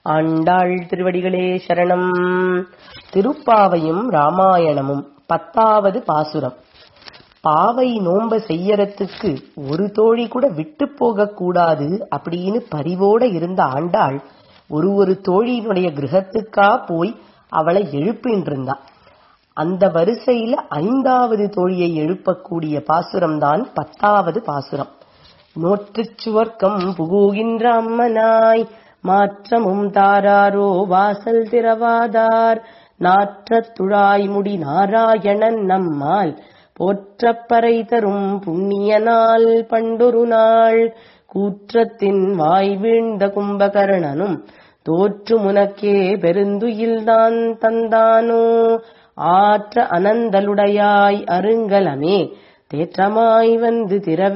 ஆண்டாள் திருவடிகளே சரணம் திருப்பாவையும் ராமாயணமும் பத்தாவது பாசுரம் பாவை நோம்ப செய்யறதுக்கு ஒரு தோழி கூட விட்டு போக கூடாது அப்படின்னு பரிவோட இருந்த ஆண்டாள் ஒரு ஒரு தோழியினுடைய கிரகத்துக்கா போய் அவளை எழுப்பின்னு இருந்தா அந்த வரிசையில ஐந்தாவது தோழியை எழுப்பக்கூடிய பாசுரம் தான் பத்தாவது பாசுரம் நோற்றுச் சுவர்க்கம் புகுகின்ற அம்மனாய் மாற்றமும் தாராரோ வாசல் திறவாதார் நாற்றத் துழாய் முடி நாராயணன் நம்மால் போற்றப்பறை தரும் புண்ணிய நாள் பண்டொரு நாள் கூற்றத்தின் வாய் வீழ்ந்த கும்பகர்ணனும் தோற்று முனக்கே பெருந்துயில்தான் தந்தானோ ஆற்ற அனந்தலுடையாய் அருங்கலமே தேற்றமாய் வந்து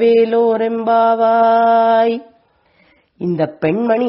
திரவேலோரெம்பாவாய் இந்த பெண்மணி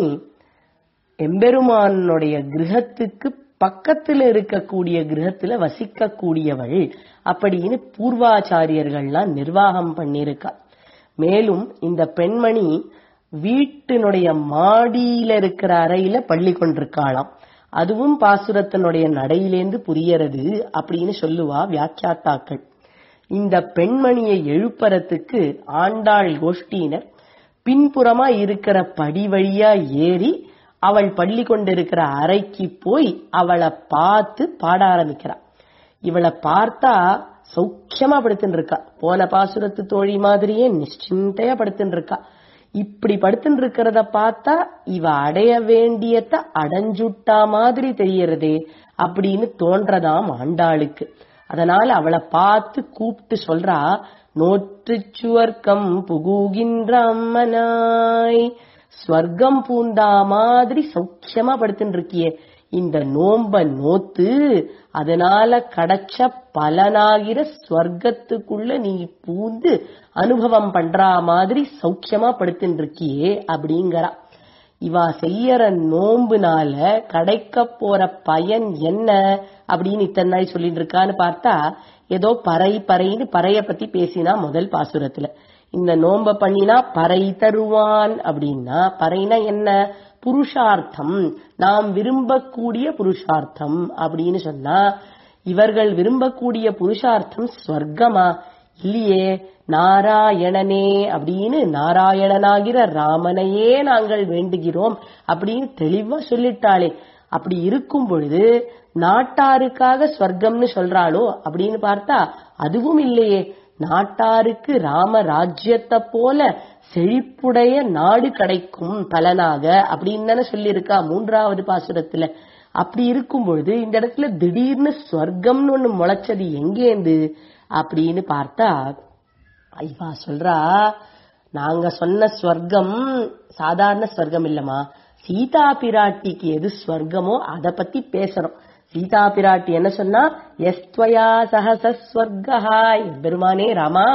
எம்பெருமானுடைய கிரகத்துக்கு பக்கத்துல இருக்கக்கூடிய கிரகத்துல வசிக்கக்கூடியவள் அப்படின்னு பூர்வாச்சாரியர்கள்லாம் நிர்வாகம் பண்ணிருக்கா மேலும் இந்த பெண்மணி வீட்டினுடைய மாடியில இருக்கிற அறையில பள்ளி கொண்டிருக்காளாம் அதுவும் பாசுரத்தினுடைய நடையிலேந்து புரியறது அப்படின்னு சொல்லுவா வியாக்கியாத்தாக்கள் இந்த பெண்மணியை எழுப்பறதுக்கு ஆண்டாள் கோஷ்டியினர் பின்புறமா இருக்கிற படி வழியா ஏறி அவள் பள்ளி கொண்டிருக்கிற அறைக்கு போய் அவளை பார்த்து பாட ஆரம்பிக்கிறா இவளை பார்த்தா சௌக்கியமா படுத்துட்டு இருக்கா போன பாசுரத்து தோழி மாதிரியே நிশ্চিந்தையா படுத்துட்டு இருக்கா இப்படி படுத்துட்டு இருக்கிறத பார்த்தா இவ அடைய வேண்டியத அடைஞ்சுட்டா மாதிரி தெரியறதே அப்படின்னு தோன்றதாம் ஆண்டாளுக்கு அதனால அவளை பார்த்து கூப்பிட்டு சொல்றா நோற்று சுவர்க்கம் புகுகின்ற அம்மனாய் ஸ்வர்க்கம் பூந்தா மாதிரி சௌக்கியமா படுத்துட்டு இருக்கியே இந்த நோம்ப நோத்து அதனால கிடைச்ச பலனாகிற ஸ்வர்க்கத்துக்குள்ள நீ பூந்து அனுபவம் பண்றா மாதிரி சௌக்கியமா படுத்துட்டு இருக்கியே அப்படிங்கறா இவா செய்யற நோம்புனால கிடைக்க போற பயன் என்ன அப்படின்னு இத்தனை நாள் சொல்லிட்டு இருக்கான்னு பார்த்தா ஏதோ பறை பறைன்னு பறைய பத்தி பேசினா முதல் பாசுரத்துல இந்த நோம்ப பண்ணினா பறை தருவான் அப்படின்னா பறைனா என்ன புருஷார்த்தம் நாம் விரும்பக்கூடிய புருஷார்த்தம் அப்படின்னு சொன்னா இவர்கள் விரும்பக்கூடிய புருஷார்த்தம் ஸ்வர்க்கமா இல்லையே நாராயணனே அப்படின்னு நாராயணனாகிற ராமனையே நாங்கள் வேண்டுகிறோம் அப்படின்னு தெளிவா சொல்லிட்டாளே அப்படி இருக்கும் பொழுது நாட்டாருக்காக ஸ்வர்க்கம்னு சொல்றாளோ அப்படின்னு பார்த்தா அதுவும் இல்லையே நாட்டாருக்கு ராம ராஜ்யத்தை போல செழிப்புடைய நாடு கிடைக்கும் பலனாக அப்படின்னு தானே சொல்லியிருக்கா மூன்றாவது பாசுரத்துல அப்படி இருக்கும் பொழுது இந்த இடத்துல திடீர்னு ஸ்வர்க்கம்னு ஒண்ணு முளைச்சது எங்கேந்து அப்படின்னு பார்த்தா ஐவா சொல்றா நாங்க சொன்ன ஸ்வர்க்கம் சாதாரண ஸ்வர்க்கம் இல்லம்மா சீதா பிராட்டிக்கு எது ஸ்வர்க்கமோ அத பத்தி பேசுறோம் சீதா பிராட்டி என்ன சொன்னா எஸ்துவயா சகச ஸ்வர்கா பெருமானே ராமா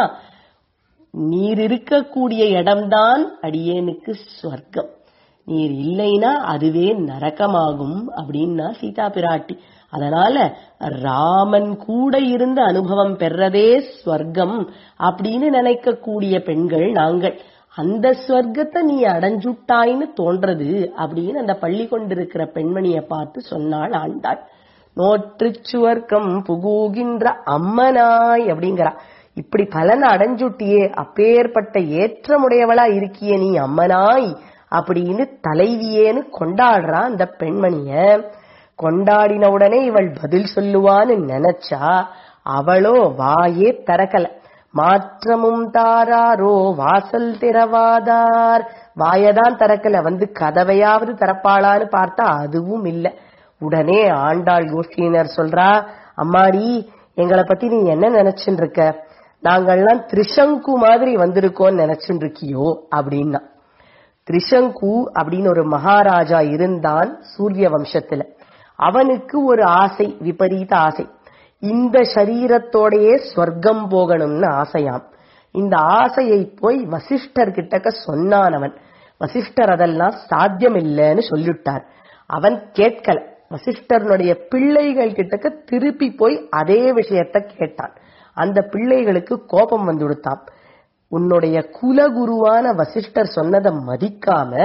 நீர் இருக்கக்கூடிய இடம்தான் அடியேனுக்கு ஸ்வர்க்கம் நீர் இல்லைனா அதுவே நரகமாகும் அப்படின்னா சீதா பிராட்டி அதனால ராமன் கூட இருந்த அனுபவம் பெறதே ஸ்வர்க்கம் அப்படின்னு நினைக்கக்கூடிய பெண்கள் நாங்கள் அந்த ஸ்வர்க்கத்தை நீ அடைஞ்சுட்டாயின்னு தோன்றது அப்படின்னு அந்த பள்ளி கொண்டிருக்கிற பெண்மணியை பார்த்து சொன்னாள் ஆண்டாள் நோற்றுச் சுவர்க்கம் புகுகின்ற அம்மனாய் அப்படிங்கிறா இப்படி பலன் அடைஞ்சுட்டியே அப்பேற்பட்ட ஏற்றமுடையவளா இருக்கிய நீ அம்மனாய் அப்படின்னு தலைவியேன்னு கொண்டாடுறா அந்த பெண்மணிய கொண்டாடின உடனே இவள் பதில் சொல்லுவான்னு நினைச்சா அவளோ வாயே திறக்கல மாற்றமும் தாராரோ வாசல் திறவாதார் வாயதான் திறக்கல வந்து கதவையாவது திறப்பாளான்னு பார்த்தா அதுவும் இல்ல உடனே ஆண்டாள் கோஷ்டியினர் சொல்றா அம்மாடி எங்களை பத்தி நீ என்ன நினைச்சுட்டு இருக்க நாங்கள்லாம் திரிசங்கு மாதிரி வந்திருக்கோம்னு நினைச்சுட்டு இருக்கியோ அப்படின்னா திரிசங்கு அப்படின்னு ஒரு மகாராஜா இருந்தான் சூரிய வம்சத்துல அவனுக்கு ஒரு ஆசை விபரீத ஆசை இந்த சரீரத்தோடையே ஸ்வர்க்கம் போகணும்னு ஆசையாம் இந்த ஆசையை போய் வசிஷ்டர் கிட்டக்க சொன்னானவன் வசிஷ்டர் அதெல்லாம் சாத்தியம் இல்லைன்னு சொல்லிட்டார் அவன் கேட்கல வசிஷ்டர்னுடைய பிள்ளைகள் கிட்டக்க திருப்பி போய் அதே விஷயத்த கேட்டான் அந்த பிள்ளைகளுக்கு கோபம் வந்து கொடுத்தான் உன்னுடைய குலகுருவான வசிஷ்டர் சொன்னதை மதிக்காம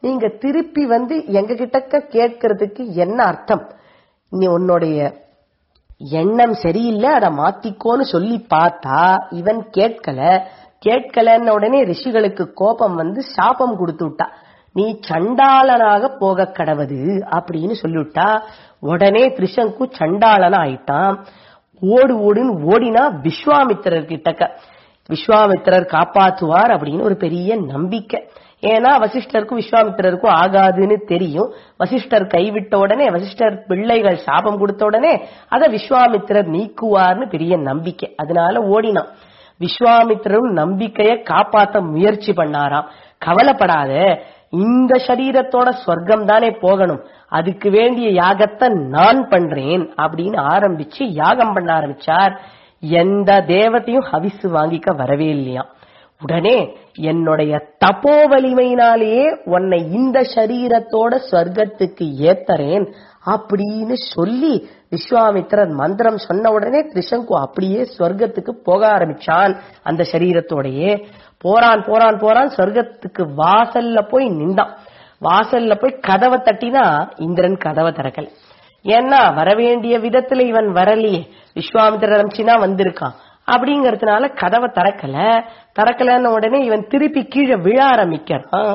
நீங்க திருப்பி வந்து எங்க கிட்டக்க கேட்கறதுக்கு என்ன அர்த்தம் நீ உன்னுடைய எண்ணம் சரியில்லை அதை மாத்திக்கோன்னு சொல்லி பார்த்தா இவன் கேட்கல கேட்கலன்ன உடனே ரிஷிகளுக்கு கோபம் வந்து சாபம் கொடுத்து விட்டா நீ சண்டாளனாக போக கடவது அப்படின்னு சொல்லிவிட்டா உடனே திரிசங்கு சண்டாளனா ஆயிட்டான் ஓடு ஓடுன்னு ஓடினா விஸ்வாமித்திரர் கிட்டக்க விஸ்வாமித்திரர் காப்பாத்துவார் அப்படின்னு ஒரு பெரிய நம்பிக்கை ஏன்னா வசிஷ்டருக்கும் விஸ்வாமித்திரருக்கும் ஆகாதுன்னு தெரியும் வசிஷ்டர் கைவிட்ட உடனே வசிஷ்டர் பிள்ளைகள் சாபம் கொடுத்த உடனே அதை விஸ்வாமித்திரர் நீக்குவார்னு பெரிய நம்பிக்கை அதனால ஓடினான் விஸ்வாமித்திரரும் நம்பிக்கைய காப்பாத்த முயற்சி பண்ணாராம் கவலைப்படாத இந்த சரீரத்தோட சொர்க்கம் தானே போகணும் அதுக்கு வேண்டிய யாகத்தை நான் பண்றேன் அப்படின்னு ஆரம்பிச்சு யாகம் பண்ண ஆரம்பிச்சார் எந்த தேவத்தையும் ஹவிசு வாங்கிக்க வரவே இல்லையாம் உடனே என்னுடைய தப்போ வலிமையினாலேயே உன்னை இந்த சரீரத்தோட சொர்க்கத்துக்கு ஏத்தறேன் அப்படின்னு சொல்லி விஸ்வாமித்திரர் மந்திரம் சொன்ன உடனே திரிசங்கு அப்படியே சொர்க்கத்துக்கு போக ஆரம்பிச்சான் அந்த சரீரத்தோடயே போறான் போறான் போறான் சொர்க்கத்துக்கு வாசல்ல போய் நின்றான் வாசல்ல போய் கதவை தட்டினா இந்திரன் கதவை திறக்கல ஏன்னா வரவேண்டிய விதத்துல இவன் வரலையே விஸ்வாமித்திரர் அமிச்சுனா வந்திருக்கான் அப்படிங்கறதுனால கதவை திறக்கல திறக்கலன்னு உடனே இவன் திருப்பி கீழே விழ ஆரம்பிக்கிறான்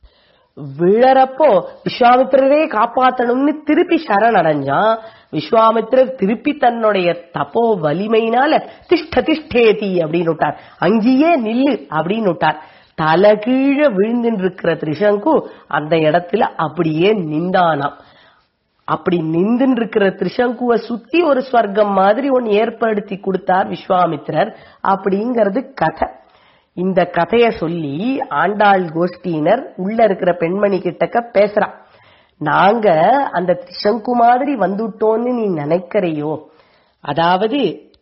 விழறப்போ விஸ்வாமித்திரரே காப்பாத்தணும்னு திருப்பி சரண் அடைஞ்சான் விஸ்வாமித்திரர் திருப்பி தன்னுடைய தப்போ வலிமையினால திஷ்ட திஷ்டேதி அப்படின்னு விட்டார் அங்கேயே நில்லு அப்படின்னு விட்டார் தலகீழ விழுந்துட்டு இருக்கிற திரிசங்கு அந்த இடத்துல அப்படியே நின்றானாம் அப்படி நின்றுன்னு இருக்கிற திரிசங்குவ சுத்தி ஒரு ஸ்வர்க்கம் மாதிரி ஒன்னு ஏற்படுத்தி கொடுத்தார் விஸ்வாமித்திரர் அப்படிங்கறது கதை இந்த கதைய சொல்லி ஆண்டாள் கோஷ்டியினர் உள்ள இருக்கிற பெண்மணி கிட்டக்க பேசுறா நாங்க அந்த திரிசங்கு மாதிரி வந்துட்டோம்னு நீ நினைக்கிறையோ அதாவது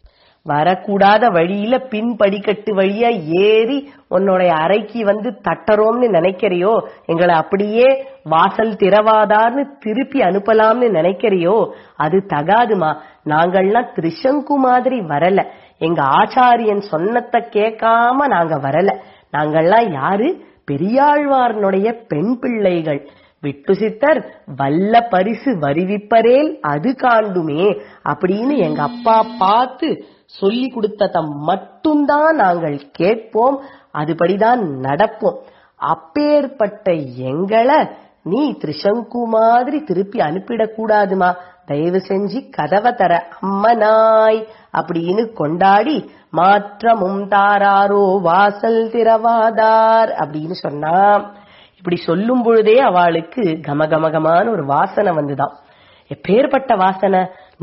வரக்கூடாத வழியில பின் படிக்கட்டு வழியா ஏறி உன்னுடைய அறைக்கு வந்து தட்டறோம்னு நினைக்கிறியோ எங்களை அப்படியே வாசல் திறவாதார்னு திருப்பி அனுப்பலாம்னு நினைக்கிறியோ அது தகாதுமா நாங்கள்லாம் திரிசங்கு மாதிரி வரல எங்க ஆச்சாரியன் சொன்னத்தை கேட்காம நாங்க வரல நாங்கள்லாம் யாரு பெரியாழ்வார்னுடைய பெண் பிள்ளைகள் விட்டு சித்தர் வல்ல பரிசு வருவிப்பரேல் அது காண்டுமே அப்படின்னு எங்க அப்பா பார்த்து சொல்லி கொடுத்தத மட்டும்தான் நாங்கள் கேட்போம் அதுபடிதான் நடப்போம் அப்பேற்பட்ட எங்களை நீ திரிசங்கு மாதிரி திருப்பி அனுப்பிடக் கூடாதுமா தயவு செஞ்சு கதவை தர அம்மனாய் அப்படின்னு கொண்டாடி மாற்றமும் தாராரோ வாசல் திறவாதார் அப்படின்னு சொன்னா இப்படி சொல்லும் பொழுதே அவளுக்கு கமகமகமான ஒரு வாசனை வந்துதான் எப்பேற்பட்ட வாசனை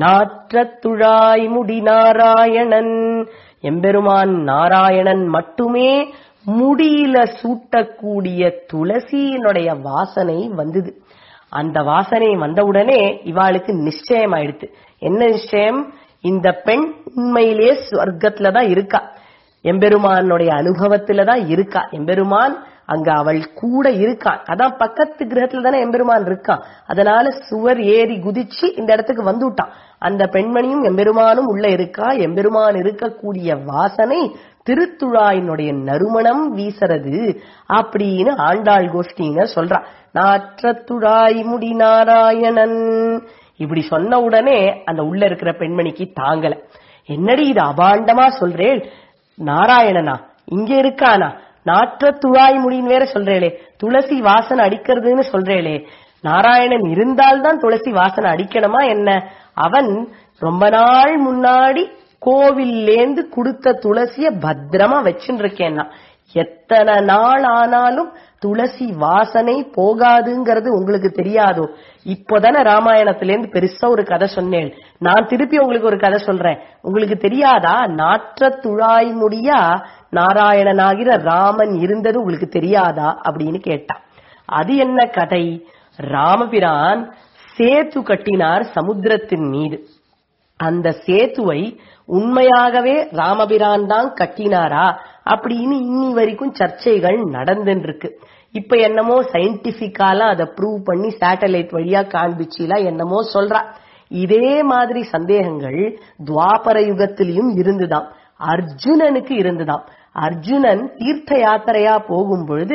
நாற்றத்துழாய் முடி நாராயணன் எம்பெருமான் நாராயணன் மட்டுமே முடியில சூட்டக்கூடிய துளசியினுடைய வாசனை வந்தது அந்த வாசனை வந்தவுடனே இவாளுக்கு நிச்சயம் ஆயிடுத்து என்ன நிச்சயம் இந்த பெண் உண்மையிலேயே சொர்க்கத்துல தான் இருக்கா எம்பெருமானுடைய அனுபவத்துல தான் இருக்கா எம்பெருமான் அங்க அவள் கூட இருக்கா அதான் பக்கத்து கிரகத்துல தானே எம்பெருமான் இருக்கான் அதனால சுவர் ஏறி குதிச்சு இந்த இடத்துக்கு வந்துட்டான் அந்த பெண்மணியும் எம்பெருமானும் உள்ள இருக்கா எம்பெருமான் இருக்கக்கூடிய வாசனை திருத்துழாயினுடைய நறுமணம் வீசறது அப்படின்னு ஆண்டாள் கோஷ்டிங்க சொல்றா நாற்றத்துழாய் முடி நாராயணன் இப்படி சொன்ன உடனே அந்த உள்ள இருக்கிற பெண்மணிக்கு தாங்கல என்னடி இது அபாண்டமா சொல்றேன் நாராயணனா இங்க இருக்கானா நாற்ற துழாய் முடின்னு வேற சொல்றேளே துளசி வாசனை அடிக்கிறதுன்னு சொல்றேளே நாராயணன் இருந்தால்தான் துளசி வாசனை அடிக்கணுமா என்ன அவன் ரொம்ப நாள் முன்னாடி கோவில்லேந்து கொடுத்த துளசிய பத்திரமா வச்சுட்டு இருக்கேன்னா எத்தனை நாள் ஆனாலும் துளசி வாசனை போகாதுங்கிறது உங்களுக்கு தெரியாதோ இப்போதானே ராமாயணத்திலேருந்து பெருசா ஒரு கதை சொன்னேன் நான் திருப்பி உங்களுக்கு ஒரு கதை சொல்றேன் உங்களுக்கு தெரியாதா நாற்ற துழாய் முடியா நாராயணனாகிற ராமன் இருந்தது உங்களுக்கு தெரியாதா அப்படின்னு கேட்டான் அது என்ன கதை ராமபிரான் சேத்து கட்டினார் சமுத்திரத்தின் மீது அந்த சேத்துவை உண்மையாகவே ராமபிரான் தான் கட்டினாரா அப்படின்னு இன்னி வரைக்கும் சர்ச்சைகள் நடந்துட்டு இருக்கு இப்ப என்னமோ சயின்டிபிக்காலாம் அதை ப்ரூவ் பண்ணி சேட்டலைட் வழியா காண்பிச்சுலாம் என்னமோ சொல்றா இதே மாதிரி சந்தேகங்கள் துவாபர யுகத்திலையும் இருந்துதாம் அர்ஜுனனுக்கு இருந்துதாம் அர்ஜுனன் தீர்த்த யாத்திரையா போகும் பொழுது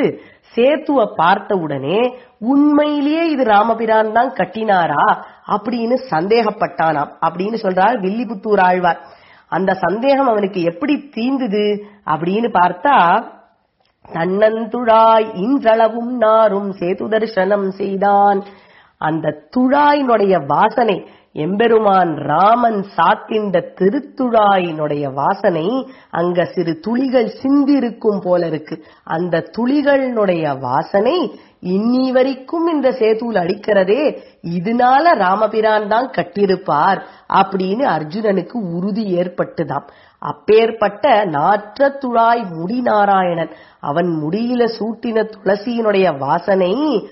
சேத்துவ பார்த்த உடனே உண்மையிலேயே இது ராமபிரான் தான் கட்டினாரா அப்படின்னு சந்தேகப்பட்டானாம் அப்படின்னு சொல்றார் வில்லிபுத்தூர் ஆழ்வார் அந்த சந்தேகம் அவனுக்கு எப்படி தீந்துது அப்படின்னு பார்த்தா தன்னந்துழாய் இன்றளவும் நாரும் சேது தரிசனம் செய்தான் அந்த துழாயினுடைய வாசனை எம்பெருமான் ராமன் சாத்தின்ற திருத்துழாயினுடைய வாசனை அங்க சிறு துளிகள் சிந்திருக்கும் போல இருக்கு அந்த துளிகளினுடைய வாசனை இன்னி வரைக்கும் இந்த சேதுவில் அடிக்கிறதே இதனால ராமபிரான் தான் கட்டியிருப்பார் அப்படின்னு அர்ஜுனனுக்கு உறுதி ஏற்பட்டுதாம் அப்பேற்பட்ட நாற்ற துழாய் முடி நாராயணன் அவன் முடியில சூட்டின துளசியினுடைய வாசனை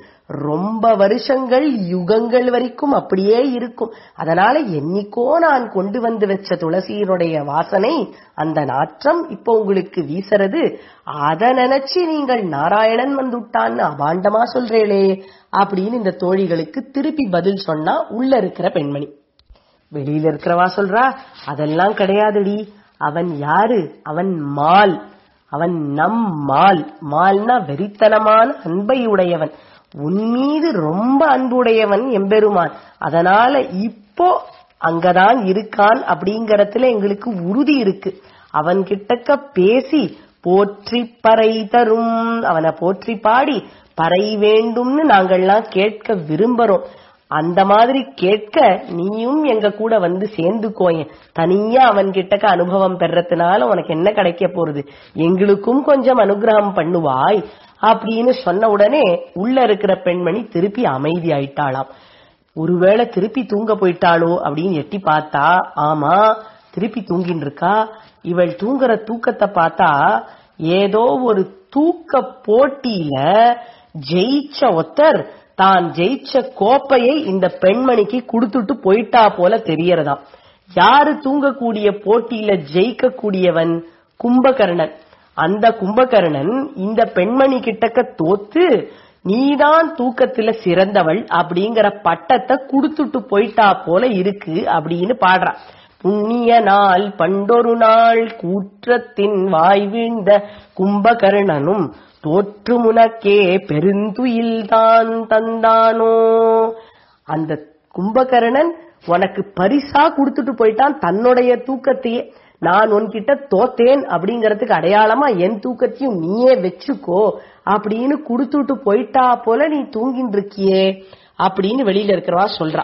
ரொம்ப வருஷங்கள் யுகங்கள் வரைக்கும் அப்படியே இருக்கும் அதனால என்னைக்கோ நான் கொண்டு வந்து வச்ச துளசியினுடைய வாசனை அந்த நாற்றம் இப்போ உங்களுக்கு வீசுறது அத நினைச்சு நீங்கள் நாராயணன் வந்துட்டான்னு அபாண்டமா சொல்றேளே அப்படின்னு இந்த தோழிகளுக்கு திருப்பி பதில் சொன்னா உள்ள இருக்கிற பெண்மணி வெளியில இருக்கிறவா சொல்றா அதெல்லாம் கிடையாதுடி அவன் யாரு அவன் மால் அவன் நம் மால் மால்னா வெறித்தனமான அன்பை உடையவன் உன் மீது ரொம்ப அன்புடையவன் எம்பெருமான் அதனால இப்போ அங்கதான் இருக்கான் அப்படிங்கறதுல எங்களுக்கு உறுதி இருக்கு அவன் கிட்டக்க பேசி போற்றி பறை தரும் அவனை போற்றி பாடி பறை வேண்டும்னு நாங்கள்லாம் கேட்க விரும்புறோம் அந்த மாதிரி கேட்க நீயும் எங்க கூட வந்து சேர்ந்துக்கோயேன் தனியா அவன் கிட்டக்க அனுபவம் பெறதுனால உனக்கு என்ன கிடைக்க போறது எங்களுக்கும் கொஞ்சம் அனுகிரகம் பண்ணுவாய் அப்படின்னு சொன்ன உடனே உள்ள இருக்கிற பெண்மணி திருப்பி அமைதி ஆயிட்டாளாம் ஒருவேளை திருப்பி தூங்க போயிட்டாளோ அப்படின்னு எட்டி பார்த்தா ஆமா திருப்பி தூங்கின்னு இருக்கா இவள் தூங்குற தூக்கத்தை பார்த்தா ஏதோ ஒரு தூக்க போட்டியில ஜெயிச்ச ஒத்தர் தான் ஜெயிச்ச கோப்பையை இந்த பெண்மணிக்கு கொடுத்துட்டு போயிட்டா போல தெரியறதாம் யாரு தூங்கக்கூடிய போட்டியில ஜெயிக்க கூடியவன் கும்பகர்ணன் அந்த கும்பகர்ணன் இந்த பெண்மணி கிட்டக்க தோத்து நீதான் தூக்கத்துல சிறந்தவள் அப்படிங்கிற பட்டத்தை குடுத்துட்டு போயிட்டா போல இருக்கு அப்படின்னு பாடுறா புண்ணிய நாள் பண்டொரு நாள் கூற்றத்தின் வாய் வீழ்ந்த கும்பகர்ணனும் தோற்று முனக்கே பெருந்துயில் தான் தந்தானோ அந்த கும்பகர்ணன் உனக்கு பரிசா கொடுத்துட்டு போயிட்டான் தன்னுடைய தூக்கத்தையே நான் உன்கிட்ட தோத்தேன் அப்படிங்கறதுக்கு அடையாளமா என் தூக்கத்தையும் நீயே வச்சுக்கோ அப்படின்னு குடுத்துட்டு போயிட்டா போல நீ தூங்கின்னு இருக்கியே அப்படின்னு வெளியில இருக்கிறவா சொல்றா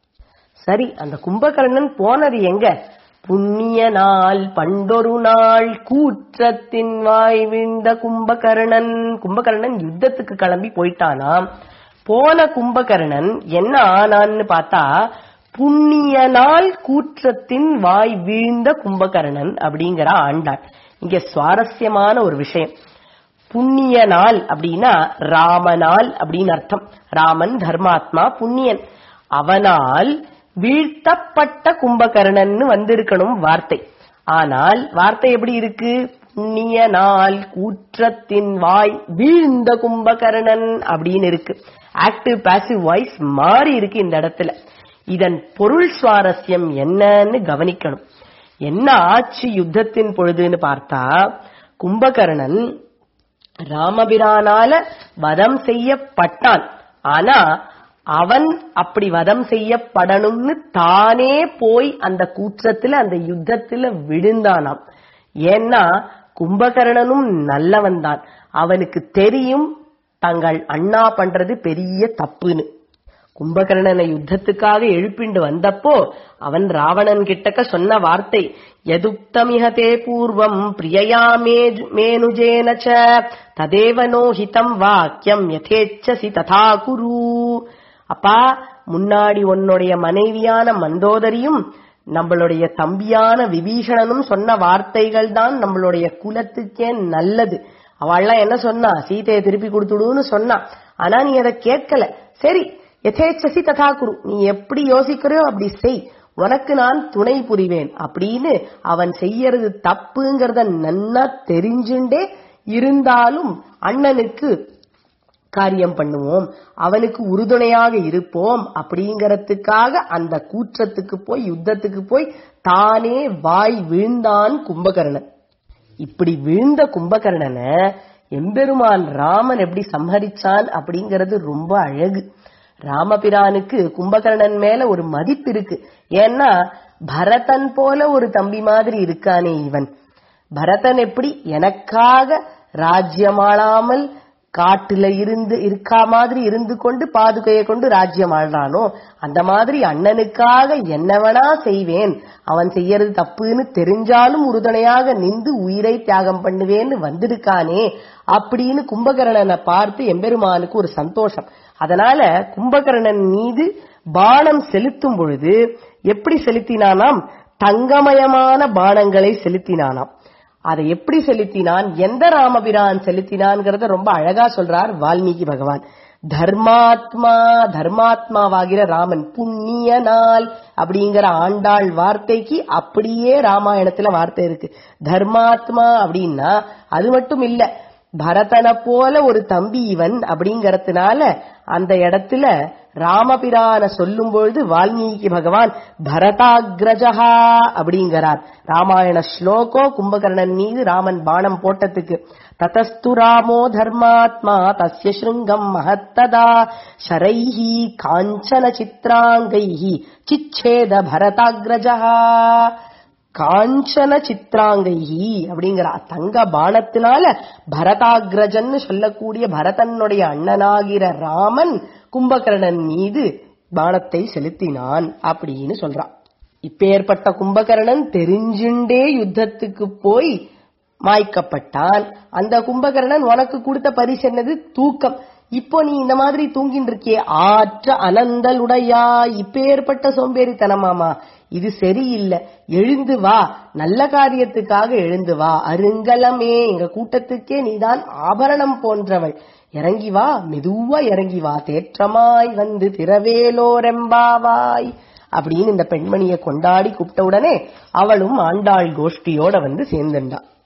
சரி அந்த கும்பகர்ணன் போனது எங்க புண்ணிய நாள் பண்டொரு நாள் கூற்றத்தின் வாய் விழுந்த கும்பகர்ணன் கும்பகர்ணன் யுத்தத்துக்கு கிளம்பி போயிட்டானாம் போன கும்பகர்ணன் என்ன ஆனான்னு பார்த்தா புண்ணிய நாள் கூற்றத்தின் வாய் வீழ்ந்த கும்பகர்ணன் அப்படிங்கிற ஆண்டாள் இங்க சுவாரஸ்யமான ஒரு விஷயம் புண்ணிய நாள் அப்படின்னா ராமநாள் அப்படின்னு அர்த்தம் ராமன் தர்மாத்மா புண்ணியன் அவனால் வீழ்த்தப்பட்ட கும்பகர்ணன் வந்திருக்கணும் வார்த்தை ஆனால் வார்த்தை எப்படி இருக்கு புண்ணிய நாள் கூற்றத்தின் வாய் வீழ்ந்த கும்பகர்ணன் அப்படின்னு இருக்கு ஆக்டிவ் பாசிவ் வாய்ஸ் மாறி இருக்கு இந்த இடத்துல இதன் பொருள் சுவாரஸ்யம் என்னன்னு கவனிக்கணும் என்ன ஆச்சு யுத்தத்தின் பொழுதுன்னு பார்த்தா கும்பகர்ணன் ராமபிரானால வதம் செய்யப்பட்டான் ஆனா அவன் அப்படி வதம் செய்யப்படணும்னு தானே போய் அந்த கூற்றத்துல அந்த யுத்தத்துல விழுந்தானாம் ஏன்னா கும்பகர்ணனும் நல்லவன் தான் அவனுக்கு தெரியும் தங்கள் அண்ணா பண்றது பெரிய தப்புன்னு கும்பகர்ணனை யுத்தத்துக்காக எழுப்பிண்டு வந்தப்போ அவன் ராவணன் கிட்டக்க சொன்ன வார்த்தை எதுக்தமிக தே பூர்வம் பிரியயா மேனுஜேன ச ததேவ நோஹிதம் வாக்கியம் யதேச்சசி ததா குரு அப்பா முன்னாடி உன்னுடைய மனைவியான மந்தோதரியும் நம்மளுடைய தம்பியான விபீஷணனும் சொன்ன வார்த்தைகள் தான் நம்மளுடைய குலத்துக்கே நல்லது அவள்லாம் என்ன சொன்னா சீதையை திருப்பி கொடுத்துடுன்னு சொன்னா ஆனா நீ அதை கேட்கல சரி எதேச்சசி ததா குரு நீ எப்படி யோசிக்கிறையோ அப்படி செய் உனக்கு நான் துணை புரிவேன் அப்படின்னு அவன் செய்யறது தப்புங்கிறத நன்னா தெரிஞ்சுண்டே இருந்தாலும் அண்ணனுக்கு காரியம் பண்ணுவோம் அவனுக்கு உறுதுணையாக இருப்போம் அப்படிங்கறதுக்காக அந்த கூற்றத்துக்கு போய் யுத்தத்துக்கு போய் தானே வாய் வீழ்ந்தான் கும்பகர்ணன் இப்படி வீழ்ந்த கும்பகர்ணனை எம்பெருமான் ராமன் எப்படி சம்ஹரிச்சான் அப்படிங்கறது ரொம்ப அழகு ராமபிரானுக்கு கும்பகர்ணன் மேல ஒரு மதிப்பு இருக்கு ஏன்னா பரதன் போல ஒரு தம்பி மாதிரி இருக்கானே இவன் பரதன் எப்படி எனக்காக ராஜ்யமாளாமல் காட்டுல இருந்து இருக்கா மாதிரி இருந்து கொண்டு பாதுகையை கொண்டு ராஜ்யம் ஆள்றானோ அந்த மாதிரி அண்ணனுக்காக என்னவனா செய்வேன் அவன் செய்யறது தப்புன்னு தெரிஞ்சாலும் உறுதுணையாக நின்று உயிரை தியாகம் பண்ணுவேன்னு வந்திருக்கானே அப்படின்னு கும்பகர்ணனை பார்த்து எம்பெருமானுக்கு ஒரு சந்தோஷம் அதனால கும்பகர்ணன் மீது பானம் செலுத்தும் பொழுது எப்படி செலுத்தினானாம் தங்கமயமான பானங்களை செலுத்தினானாம் அதை எப்படி செலுத்தினான் எந்த ராமபிரான் செலுத்தினான்ங்கிறத ரொம்ப அழகா சொல்றார் வால்மீகி பகவான் தர்மாத்மா தர்மாத்மாவாகிற ராமன் புண்ணிய நாள் அப்படிங்கிற ஆண்டாள் வார்த்தைக்கு அப்படியே ராமாயணத்துல வார்த்தை இருக்கு தர்மாத்மா அப்படின்னா அது மட்டும் இல்ல பரதனை போல ஒரு தம்பி இவன் அப்படிங்கறதுனால அந்த இடத்துல ராமபிரான சொல்லும் பொழுது வால்மீகி பகவான் பரதாகிரஜா அப்படிங்கிறார் ராமாயண ஸ்லோகோ கும்பகர்ணன் மீது ராமன் பானம் போட்டதுக்கு ததஸ்து ராமோ தர்மாத்மா தஸ்ய ஸ்ருங்கம் மகத்ததா ஷரைஹி காஞ்சன சித்ராங்கைஹி சிச்சேத பரதாகிரஜா காஞ்சன சித்ராங்கைஹி அப்படிங்கிற தங்க பானத்தினால பரதாகிரஜன் சொல்லக்கூடிய பரதனுடைய அண்ணனாகிற ராமன் கும்பகர்ணன் மீது பானத்தை செலுத்தினான் அப்படின்னு சொல்றான் இப்பேற்பட்ட கும்பகர்ணன் தெரிஞ்சுண்டே யுத்தத்துக்கு போய் மாய்க்கப்பட்டான் அந்த கும்பகர்ணன் உனக்கு கொடுத்த பரிசு என்னது தூக்கம் இப்போ நீ இந்த மாதிரி தூங்கின்னு இருக்கியே ஆற்ற அனந்தலுடையா இப்பேற்பட்ட சோம்பேறித்தனமாமா இது சரியில்லை எழுந்து வா நல்ல காரியத்துக்காக எழுந்து வா அருங்கலமே எங்க கூட்டத்துக்கே நீதான் ஆபரணம் போன்றவள் இறங்கி வா மெதுவா இறங்கி வா தேற்றமாய் வந்து திரவேலோரெம்பாவாய் அப்படின்னு இந்த பெண்மணியை கொண்டாடி கூப்பிட்ட உடனே அவளும் ஆண்டாள் கோஷ்டியோட வந்து சேர்ந்துண்டா